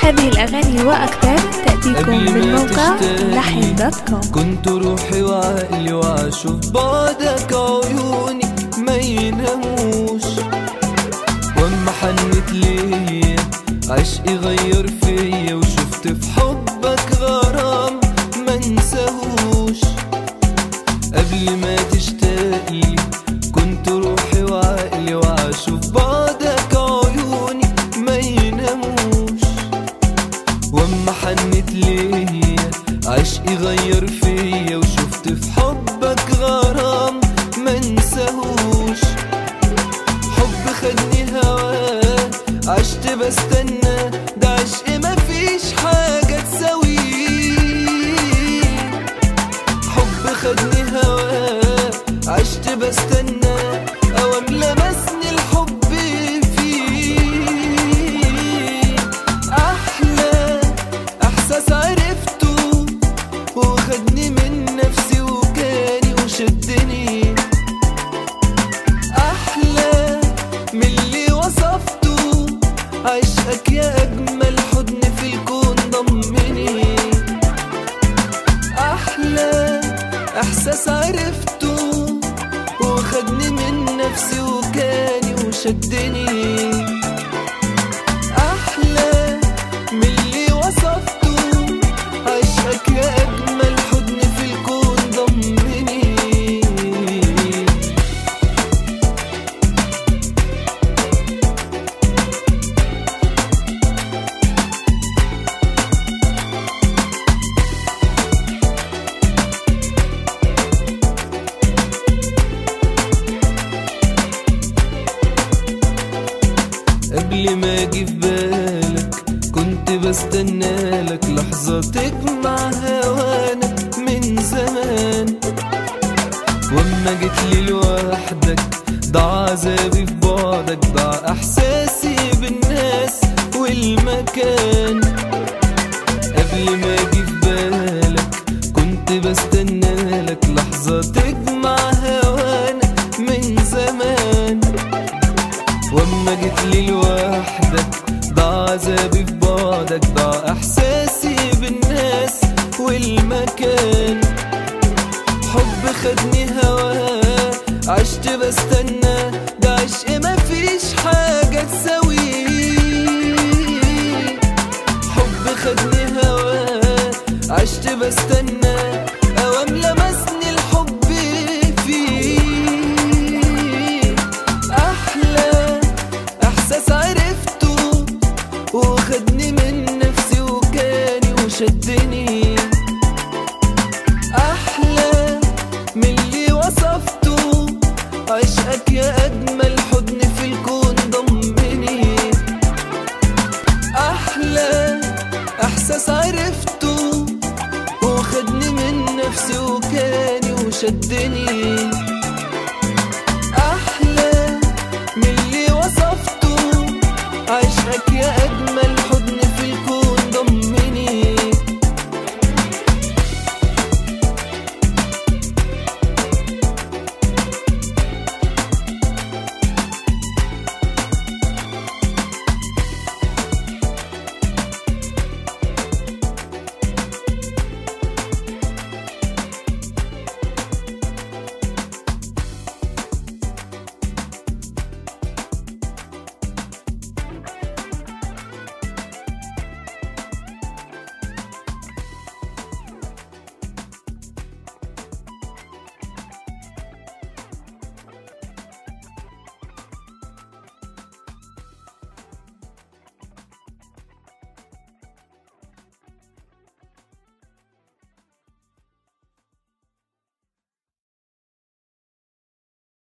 هذه الأغاني وأكثر تأتيكم قبل ما من موقع تشتاقي لحن دوت كوم كنت روحي وعقلي واشوف بعدك عيوني ما يناموش واما حنت ليا عشقي غير فيا وشفت في حبك غرام ما انساهوش قبل ما تشتاقي كنت روحي وعقلي واشوف بعدك عيوني ما يناموش واما حنت ليا عشقي غير فيا وشفت في حبك غرام ما انساهوش حب خدني هواه عشت بستنى ده عشق مفيش حاجة تساويه حب خدني هواه عشت بستنى اوام لمسني الحب فيه احلى احساس عرفته وخدني من نفسي وكاني وشدني احلى من اللي وصفته عشقك يا اجمل حضن في الكون ضمني احلى احساس عرفته وخدني من نفسي وكاني وشدني احلى من اللي وصفته عشقك يا اجمل حضن في الكون ضمني قبل ما اجي في بالك كنت بستنى لك لحظة تجمع هوانا من زمان واما جيت لي لوحدك ضاع عذابي في بعدك ضاع احساسي بالناس والمكان قبل ما اجي في بالك كنت بستنى لك لحظة تجمع هوانا من زمان واما جيت لي لوحدك ضاع عذابي في بعدك ضاع احساسي بالناس والمكان حب خدني هواه عشت بستنى ده عشق مفيش حاجة تساويه حب خدني هواه عشت بستنى اوام لمسني الحب فيه احلى احساس عرفته وخدني من نفسي وكاني وشدني احلى من اللي وصفته عشقك يا اجمل حضن في الكون ضمني احلى احساس عرفته وخدني من نفسي وكاني وشدني